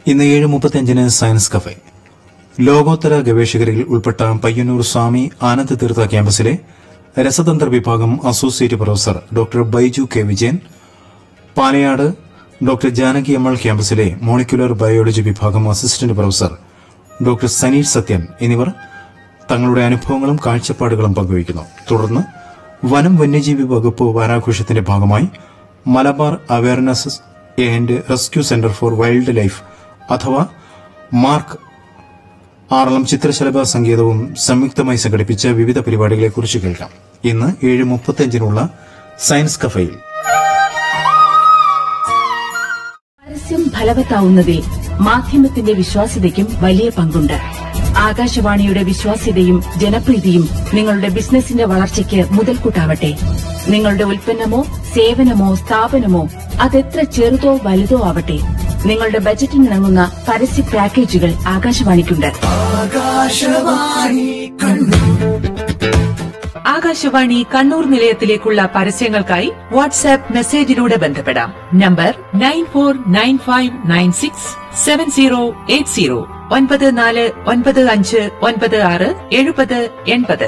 ഇന്ന് ഏഴ് മുപ്പത്തിയഞ്ചിന് സയൻസ് കഫേ ലോകോത്തര ഗവേഷകരിൽ ഉൾപ്പെട്ട പയ്യന്നൂർ സ്വാമി ആനന്ദ് തീർത്ഥ ക്യാമ്പസിലെ രസതന്ത്ര വിഭാഗം associate professor doctor Baiju K Vijayan Palayad doctor Janaki Ammal ക്യാമ്പസിലെ മോളിക്കുലർ ബയോളജി വിഭാഗം assistant professor doctor Saneesh Sathyan എന്നിവർ തങ്ങളുടെ അനുഭവങ്ങളും കാഴ്ചപ്പാടുകളും പങ്കുവയ്ക്കുന്നു തുടർന്ന് വനം വന്യജീവി വകുപ്പ് വാരാഘോഷത്തിന്റെ ഭാഗമായി Malabar awareness and rescue centre for wild life അഥവാ മാർക്ക് ആറളം ചിത്രശലഭ സംഗീതവും സംയുക്തമായി സംഘടിപ്പിച്ച വിവിധ പരിപാടികളെക്കുറിച്ച് കേൾക്കാം ഇന്ന് ഏഴ് മുപ്പത്തിയഞ്ചിനുള്ള സയൻസ് കഫയിൽ പരസ്യം ഫലവത്താവുന്നതിൽ മാധ്യമത്തിന്റെ വിശ്വാസ്യതയ്ക്കും വലിയ പങ്കുണ്ട് ആകാശവാണിയുടെ വിശ്വാസ്യതയും ജനപ്രീതിയും നിങ്ങളുടെ ബിസിനസിന്റെ വളർച്ചയ്ക്ക് മുതൽക്കൂട്ടാവട്ടെ നിങ്ങളുടെ ഉൽപ്പന്നമോ സേവനമോ സ്ഥാപനമോ അതെത്ര ചെറുതോ വലുതോ ആവട്ടെ നിങ്ങളുടെ ബജറ്റിനിണങ്ങുന്ന പരസ്യ പാക്കേജുകൾ ആകാശവാണിക്കുണ്ട് ആകാശവാണി കണ്ണൂർ നിലയത്തിലേക്കുള്ള പരസ്യങ്ങൾക്കായി വാട്സാപ്പ് മെസ്സേജിലൂടെ ബന്ധപ്പെടാം number nine four nine five nine six seven zero eight zero ഒൻപത് നാല് ഒൻപത് അഞ്ച് ഒൻപത് ആറ് എഴുപത് എൺപത്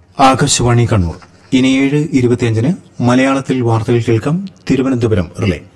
ആകാശവാണി കണ്ണൂർ ഇനി ഏഴ് ഇരുപത്തിയഞ്ചിന് മലയാളത്തിൽ വാർത്തകൾ കേൾക്കാം തിരുവനന്തപുരം റിലേ